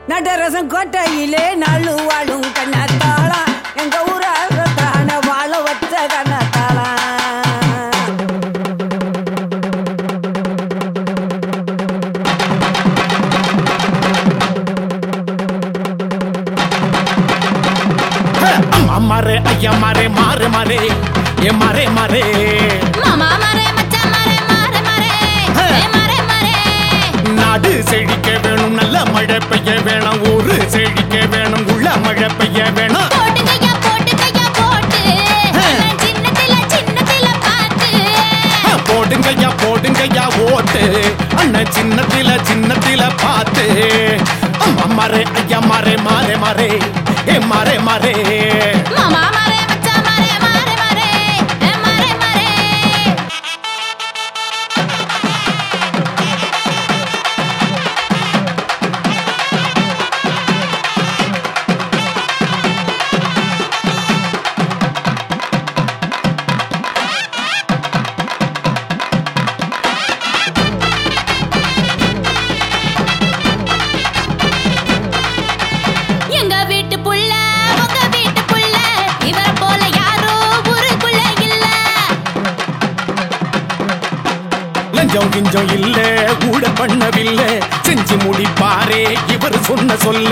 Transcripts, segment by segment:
நடரசம் கோட்டையிலே நழுவாழும் கண்ணத்தாளம் எங்க ஊரான வாழ வச்ச கண்ணத்தாளம் அம்மா மாறே ஐயா மாறே மாறு மாறே ஏ மாறே மாறே மாமா மரே மச்சான் மரே மாறே மாறே ஏ மாறே மாறே நாடு செழிக்க வேணும் நல்ல மழை பெய்ய வேணும் ஊரு செழிக்க வேணும் உள்ள மழை பெய்ய வேணும் போட்டுக்கையா போட்டுக்கையா போட்டு நான் சின்னத்தில சின்னத்தில பாட்டு போடுங்கய்யா போடுங்கய்யா ஓட்டு அண்ணன் சின்னத்தில சின்னத்தில பார்த்து அம்மா மாறே ஐயா மாறே மாறே மாறே ஏ மாறே மாறே மாமா மரே மச்சான் மரே மாறே மாறே ஏ மாறே மாறே எங்க வீட்டு புள்ள உங்க வீட்டு புள்ள இவர போல யாரோ ஊருக்குள்ள இல்ல லஞ்சம் கிஞ்சம் இல்ல கூட பண்ணவில்லை செஞ்சு முடிப்பாரே இவர் சொன்ன சொல்ல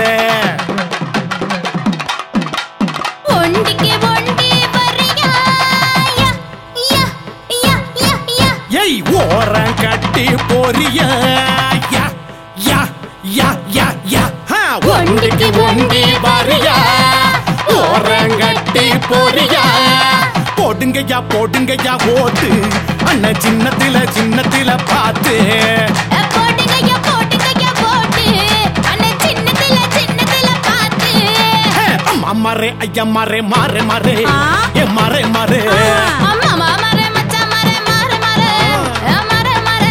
ஒண்டிக்கு ஒண்டி வரியா யா யா யா யா யா ஏய் ஓரம் கட்டி போறியா யா யா யா யா யா ஹா, ஒண்டிக்கு ஒண்டி வாரியா ஓரம் கட்டி போறியா போடுங்கய்யா போடுங்கய்யா ஓட்டு அண்ணன் சின்னத்தில சின்னத்தில பார்த்து ஏ, போட்டுக்கையா போட்டுக்கையா போட்டு அண்ணே சின்னத்தில சின்னத்தில பாத்து ஹே, அம்மா மாறே ஐயா மாறே மாறே மாறே ஆ. ஏ மாறே மாறே அம்மா மாமரே மச்சான் மரே மாறே மாறே ஏ மாறே மாறே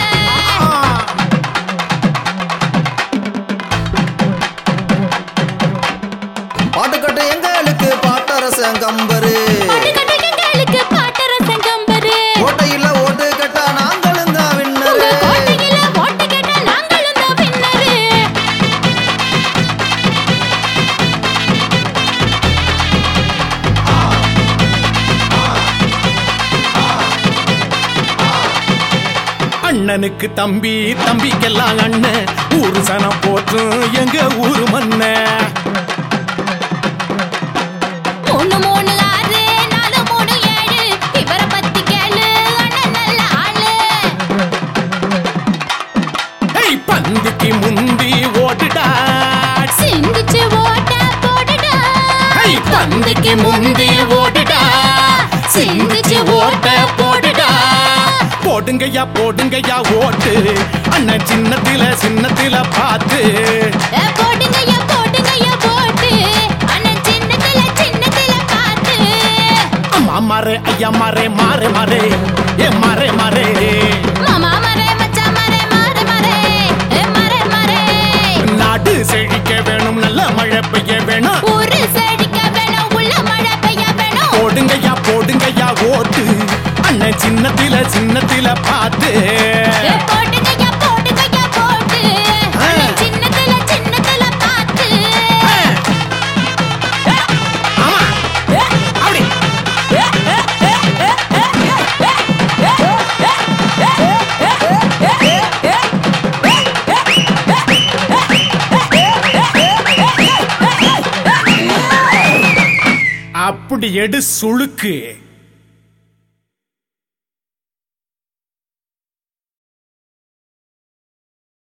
பாட்டுக்கட்டு எங்களுக்கு பாட்டரசன் கம்பரு பாட்டுக்கட்டைகளுக்கு பாட்டரசன் கம்பரு கோட்டையில ஓட்டு கட்டா நாங்களும் தான் உங்க விண்ணரு கோட்டையில ஓட்டு கேட்டா நாங்களும் தான் வின்னரு அண்ணனுக்கு தம்பி தம்பிக்கெல்லாம் அண்ணன் ஊரு சனம் போற்றும் எங்க ஊரு மண்ண மூணு மூணு ஆறு நாலு மூணு ஏழு இவரை பத்தி கேளு அண்ணன் நல்ல ஆளு ஏய் பந்திக்கு முந்தி ஓட்டுடா சிந்திச்சு ஓட்ட போடுடா ஏய் பந்திக்கு முந்தி ஓட்டுடா சிந்திச்சு ஓட்ட போடுடா போடுங்கய்யா போடுங்கய்யா ஓட்டு அண்ணன் சின்னத்தில சின்னத்தில பார்த்து ஏ, போடுங்கய்யா போடுங்கய்யா போட்டு அண்ணன் சின்னத்தில சின்னத்தில பார்த்து அம்மா மாறே ஐயா மாறே மாறே மாறே ஏ மாறே மாறே மாமா மரே மச்சான் மரே மாறே மாறே ஏ மாறே மாறே நாடு செழிக்க வேணும் நல்ல மழை பெய்ய வேணும் ஊரு செழிக்க வேணும் உள்ள மழை பெய்ய வேணும் போடுங்கய்யா போடுங்கய்யா ஓட்டு அண்ணன் சின்னத்தில சின்னத்தில பார்த்து ஏ, போடுங்கய்யா போடுங்கய்யா போட்டு அண்ணன் சின்னத்தில சின்னத்தில பார்த்து ஆமா அப்படி அப்படி எடு சுளுக்கு